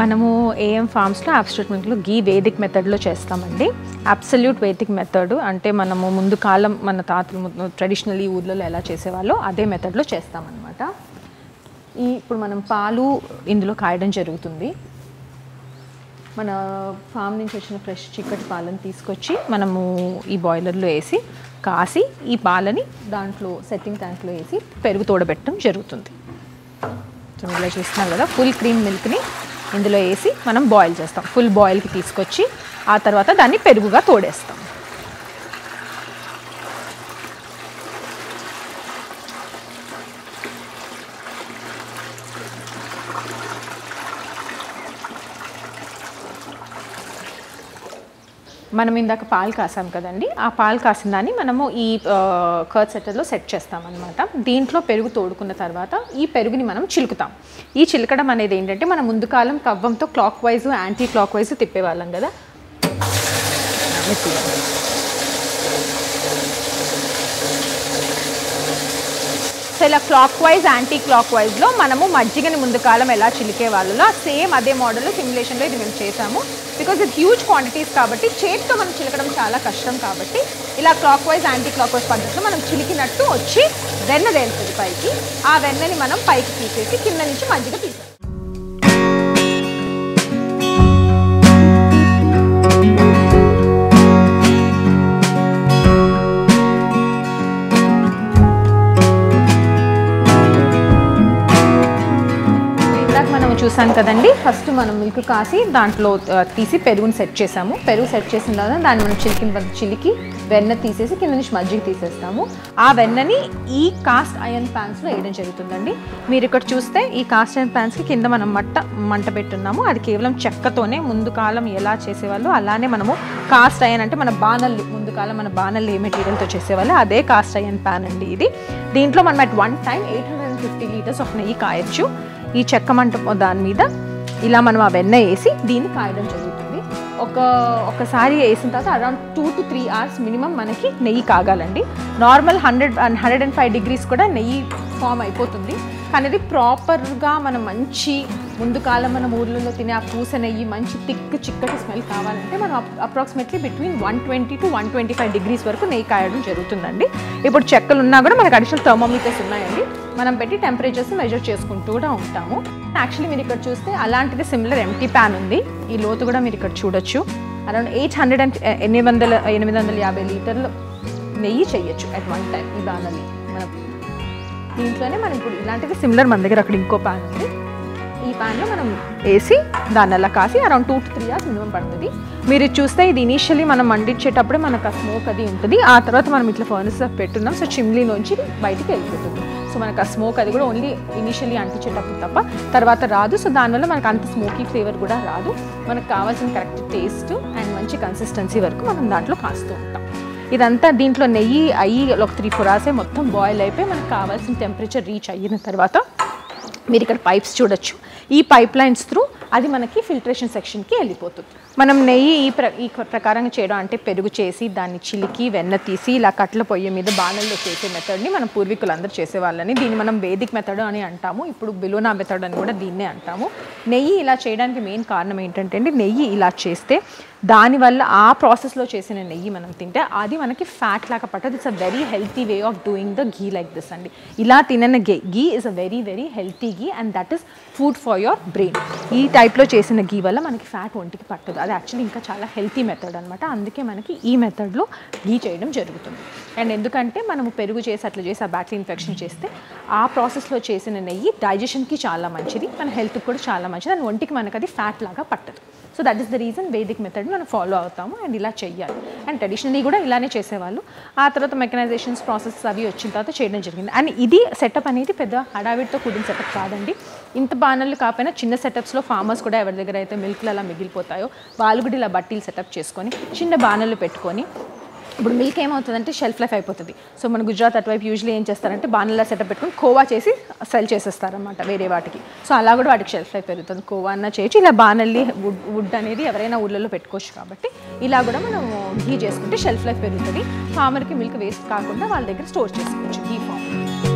మనము AM ఫార్మ్స్లో అబ్స్ట్రూట్ మిల్క్లో ghee Vedic మెథడ్లో చేస్తామండి అబ్సల్యూట్ వేదిక్ మెథడ్ అంటే మనము ముందు కాలం మన తాతలు ట్రెడిషనల్ ఈ ఊర్లలో ఎలా చేసేవాళ్ళో అదే మెథడ్లో చేస్తామన్నమాట ఈ ఇప్పుడు మనం పాలు ఇందులో కాయడం జరుగుతుంది మన ఫామ్ నుంచి వచ్చిన ఫ్రెష్ చిక్కటి పాలను తీసుకొచ్చి మనము ఈ బాయిలర్లో వేసి కాసి ఈ పాలని దాంట్లో సెట్టింగ్ ట్యాంక్లో వేసి పెరుగు తోడబెట్టడం జరుగుతుంది సో ఇలా చూస్తున్నారు కదా ఫుల్ క్రీమ్ మిల్క్ని ఇందులో వేసి మనం బాయిల్ చేస్తాం ఫుల్ బాయిల్కి తీసుకొచ్చి ఆ తర్వాత దాన్ని పెరుగుగా తోడేస్తాం మనం ఇందాక పాలు కాసాం కదండి ఆ పాలు కాసిన దాన్ని మనము ఈ కర్డ్ సెట్టర్లో సెట్ చేస్తామన్నమాట దీంట్లో పెరుగు తోడుకున్న తర్వాత ఈ పెరుగుని మనం చిలుకుతాం ఈ చిలకడం అనేది ఏంటంటే మనం ముందు కాలం కవ్వంతో clockwise anti anticlockwise తిప్పేవాళ్ళం కదా సో ఇలా క్లాక్ వైజ్ యాంటీ క్లాక్ వైజ్లో మనము మజ్జిగని ముందు కాలం ఎలా చిలికే వాళ్ళలో సేమ్ అదే మోడల్లో సిమ్యులేషన్లో ఇది మేము చేసాము బికాజ్ ఇది హ్యూజ్ క్వాంటిటీస్ కాబట్టి చేతితో మనం చిలకడం చాలా కష్టం కాబట్టి ఇలా clockwise anti anticlockwise పద్ధతిలో మనం చిలికినట్టు వచ్చి వెన్న తేలుతుంది పైకి ఆ వెన్నని మనం పైకి తీసేసి కింద నుంచి మజ్జిగ తీసేస్తాం ఇందాక మనం చూసాం కదండి ఫస్ట్ మనం మిల్క్ కాసి దాంట్లో ఆ, తీసి పెరుగుని సెట్ చేసాము పెరుగు సెట్ చేసిన తర్వాత దాన్ని మనం చిలికిన తర్వాత చిలికి వెన్న తీసేసి కింద నుంచి మజ్జిగ తీసేస్తాము ఆ వెన్నని ఈ కాస్ట్ ఐరన్ ప్యాన్స్లో వేయడం జరుగుతుందండి మీరు ఇక్కడ చూస్తే ఈ కాస్ట్ ఐరన్ ప్యాన్స్కి కింద మనం మట్ట మంట పెట్టున్నాము అది కేవలం చెక్కతోనే ముందు కాలం ఎలా చేసేవాళ్ళు అలానే మనము కాస్ట్ ఐరన్ అంటే మన బాణళ్ళు ముందు కాలం మన బాణళ్ళు ఏ మెటీరియల్తో చేసేవాళ్ళు అదే కాస్ట్ ఐరన్ ప్యాన్ అండి ఇది దీంట్లో మనం at one time eight hundred and fifty litres of నెయ్యి కాయచ్చు ఈ చెక్క మంట దాని మీద ఇలా మనం ఆ వెన్న వేసి దీన్ని కాయడం జరుగుతుంది ఒక ఒకసారి వేసిన తర్వాత around two to three hours minimum మనకి నెయ్యి కాగాలండి normal hundred hundred and five degrees కూడా నెయ్యి ఫామ్ అయిపోతుంది కానీ అది ప్రాపర్గా మనం మంచి ముందు కాలం మన ఊర్లలో తినే ఆ పూస నెయ్యి మంచి థిక్ చిక్కటి స్మెల్ కావాలంటే మనం approximately between one twenty to one twenty five degrees వరకు నెయ్యి కాయడం జరుగుతుందండి ఇప్పుడు చెక్కలు ఉన్నా కూడా మనకు అడిషనల్ థర్మోమీటర్స్ ఉన్నాయండి మనం పెట్టి టెంపరేచర్స్ మెజర్ చేసుకుంటూ కూడా ఉంటాము యాక్చువల్లీ మీరు ఇక్కడ చూస్తే అలాంటిది సిమిలర్ ఎంటీ ప్యాన్ ఉంది ఈ లోతు కూడా మీరు ఇక్కడ చూడొచ్చు అరౌండ్ ఎయిట్ హండ్రెడ్ అండ్ ఎనిమిది వందల ఎనిమిది వందల యాభై లీటర్లు నెయ్యి చేయొచ్చు అట్ వన్ టైం ఈ దానని మనం దీంట్లోనే మనం ఇప్పుడు ఇలాంటిది సిమిలర్ మన దగ్గర అక్కడ ఇంకో ప్యాన్ ఉంది ఈ ప్యాన్లో మనం వేసి దాన్ని అలా కాసి around two to three hours minimum పడుతుంది మీరు ఇది చూస్తే ఇది ఇనీషియలీ మనం మండించేటప్పుడే మనకు ఆ స్మోక్ అది ఉంటుంది ఆ తర్వాత మనం ఇట్లా ఫర్నెస్ పెట్టున్నాం సో చిమ్లీలోంచి బయటికి వెళ్ళిపోతుంది సో మనకు ఆ స్మోక్ అది కూడా ఓన్లీ ఇనిషియలీ అంటించేటప్పుడు తప్ప తర్వాత రాదు సో దానివల్ల మనకు అంత స్మోకీ ఫ్లేవర్ కూడా రాదు మనకు కావాల్సిన కరెక్ట్ టేస్ట్ అండ్ మంచి కన్సిస్టెన్సీ వరకు మనం దాంట్లో కాస్తూ ఉంటాం ఇదంతా దీంట్లో నెయ్యి అయ్యి ఒక త్రీ ఫోర్ అవర్సే మొత్తం బాయిల్ అయిపోయి మనకు కావాల్సిన టెంపరేచర్ రీచ్ అయిన తర్వాత మీరు ఇక్కడ పైప్స్ చూడొచ్చు ఈ పైప్ లైన్స్ త్రూ అది మనకి ఫిల్టరేషన్ సెక్షన్కి వెళ్ళిపోతుంది మనం నెయ్యి ఈ ప్ర ఈ ప్రకారంగా చేయడం అంటే పెరుగు చేసి దాన్ని చిలికి వెన్న తీసి ఇలా కట్ల పొయ్యి మీద బాణల్లో చేసే మెథడ్ని మన పూర్వీకులు అందరూ చేసేవాళ్ళని దీన్ని మనం వేదిక్ మెథడ్ అని అంటాము ఇప్పుడు బిలోనా మెథడ్ అని కూడా దీన్నే అంటాము నెయ్యి ఇలా చేయడానికి మెయిన్ కారణం ఏంటంటే అండి నెయ్యి ఇలా చేస్తే దానివల్ల ఆ ప్రాసెస్లో చేసిన నెయ్యి మనం తింటే అది మనకి ఫ్యాట్ లాగా పట్టదు it's a very healthy way of doing the ghee like this అండి ఇలా తినని గే ghee is a very very healthy ghee and that is food for your brain ఈ టైప్లో చేసిన గీ వల్ల మనకి ఫ్యాట్ ఒంటికి పట్టదు అది యాక్చువల్లీ ఇంకా చాలా హెల్తీ మెథడ్ అనమాట అందుకే మనకి ఈ మెథడ్లో గీ చేయడం జరుగుతుంది అండ్ ఎందుకంటే మనము పెరుగు చేసి అట్లా చేసి ఆ బ్యాటరీ ఇన్ఫెక్షన్ చేస్తే ఆ ప్రాసెస్లో చేసిన నెయ్యి డైజెషన్కి చాలా మంచిది మన హెల్త్కి కూడా చాలా మంచిది అండ్ ఒంటికి మనకు అది ఫ్యాట్ లాగా పట్టదు so that is the reason Vedic method మనం ఫాలో అవుతాము అండ్ ఇలా చెయ్యాలి అండ్ ట్రెడిషనలీ కూడా ఇలానే చేసేవాళ్ళు ఆ తర్వాత మెకనైజేషన్స్ ప్రాసెస్ అవి వచ్చిన తర్వాత చేయడం జరిగింది అండ్ ఇది సెటప్ అనేది పెద్ద హడావిడితో కూడిన సెటప్ కాదండి ఇంత బాణలు కాకపోయినా చిన్న సెటప్స్లో ఫార్మర్స్ కూడా ఎవరి దగ్గర అయితే మిల్క్లు అలా మిగిలిపోతాయో వాళ్ళు కూడా ఇలా బట్టీలు సెటప్ చేసుకొని చిన్న బాణలు పెట్టుకొని ఇప్పుడు మిల్క్ ఏమవుతుందంటే షెల్ఫ్ లైఫ్ అయిపోతుంది సో మన గుజరాత్ అటువైపు యూజువల్లీ ఏం చేస్తారంటే బాణలా సెటప్ పెట్టుకొని కోవా చేసి సెల్ చేసేస్తారనమాట వేరే వాటికి సో అలా కూడా వాటికి షెల్ఫ్ లైఫ్ పెరుగుతుంది కోవా అన్న చేయొచ్చు ఇలా బాణల్ని వుడ్ వుడ్ అనేది ఎవరైనా ఊళ్ళలో పెట్టుకోవచ్చు కాబట్టి ఇలా కూడా మనం ఘీ చేసుకుంటే షెల్ఫ్ లైఫ్ పెరుగుతుంది ఫార్మర్కి మిల్క్ వేస్ట్ కాకుండా వాళ్ళ దగ్గర స్టోర్ చేసుకోవచ్చు ఘీ ఫామ్